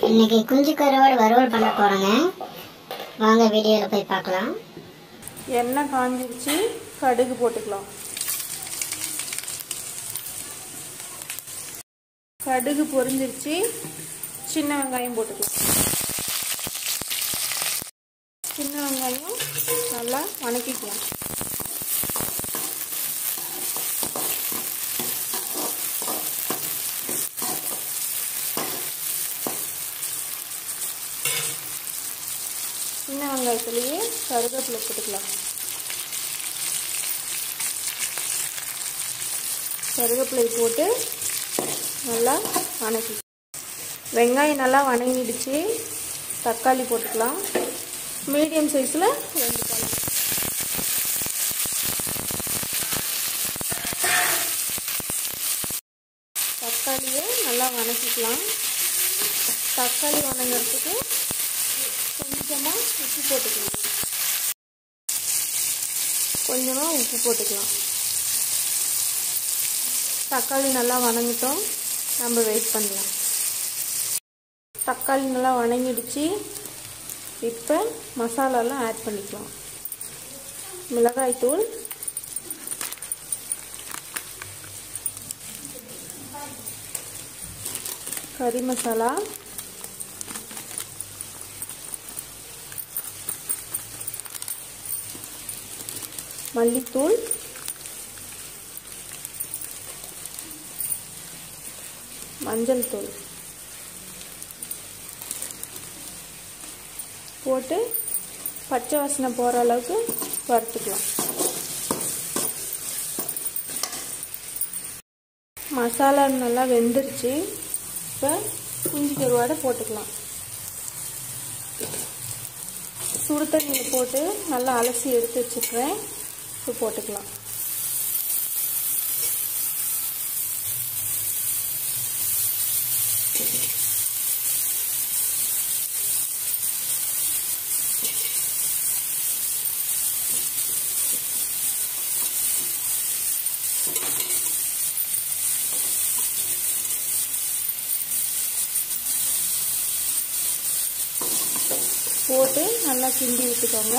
இன்னைக்கு குஞ்சு கருவாடு வறுவல் பண்ண போகிறோங்க வாங்க வீடியோவில் போய் பார்க்கலாம் எண்ணெய் காஞ்சிருச்சு கடுகு போட்டுக்கலாம் கடுகு பொரிஞ்சிருச்சு சின்ன வெங்காயம் போட்டுக்கலாம் சின்ன வெங்காயம் நல்லா வணக்கிக்கலாம் சின்ன வெங்காயத்துலேயே கருவேப்பிலை போட்டுக்கலாம் கருவேப்பிலை போட்டு நல்லா வணக்கி வெங்காயம் நல்லா வணங்கிடுச்சு தக்காளி போட்டுக்கலாம் மீடியம் சைஸில் ரெண்டு பழம் தக்காளியை நல்லா வணக்கிக்கலாம் தக்காளி வணங்கிறதுக்கு கொஞ்சமாக உப்பு போட்டுக்கலாம் கொஞ்சமாக உப்பு போட்டுக்கலாம் தக்காளி நல்லா வணங்கிட்டோம் நம்ம வெயிட் பண்ணலாம் தக்காளி நல்லா வணங்கிடுச்சு இப்போ மசாலாலாம் ஆட் பண்ணிக்கலாம் மிளகாய்த்தூள் கறி மசாலா மல்லித்தூள் மஞ்சள் தூள் போட்டு பச்சை வாசனை போகிற அளவுக்கு வறுத்துக்கலாம் மசாலா நல்லா வெந்துருச்சு இப்போ குஞ்சு கருவாடை போட்டுக்கலாம் சுடு தண்ணியில் போட்டு நல்லா அலசி எடுத்து வச்சுக்கிறேன் இப்போ போட்டுக்கலாம் போட்டு நல்லா கிண்டி விட்டுக்கோங்க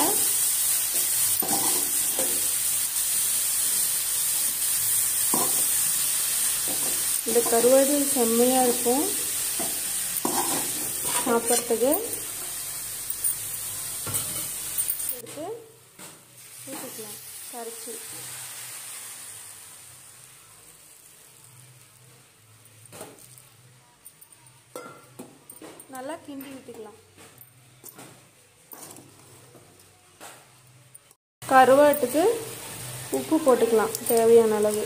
இந்த கருவாடு செம்மையாக இருக்கும் சாப்பிட்றதுக்கு எடுத்து ஊற்றிக்கலாம் கரைச்சி நல்லா கிண்டி விட்டுக்கலாம் கருவாட்டுக்கு உப்பு போட்டுக்கலாம் தேவையான அளவு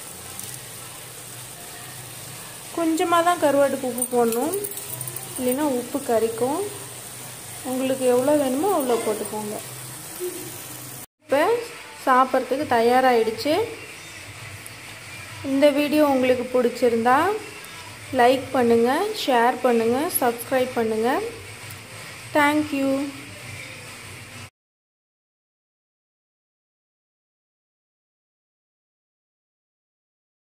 கொஞ்சமாக தான் கருவாட்டுக்கு உப்பு போடணும் இல்லைன்னா உப்பு கறிக்கும் உங்களுக்கு எவ்வளோ வேணுமோ அவ்வளோ போட்டுக்கோங்க இப்போ சாப்பிட்றதுக்கு தயாராகிடுச்சு இந்த வீடியோ உங்களுக்கு பிடிச்சிருந்தா லைக் பண்ணுங்கள் ஷேர் பண்ணுங்கள் சப்ஸ்கிரைப் பண்ணுங்கள் தேங்க்யூ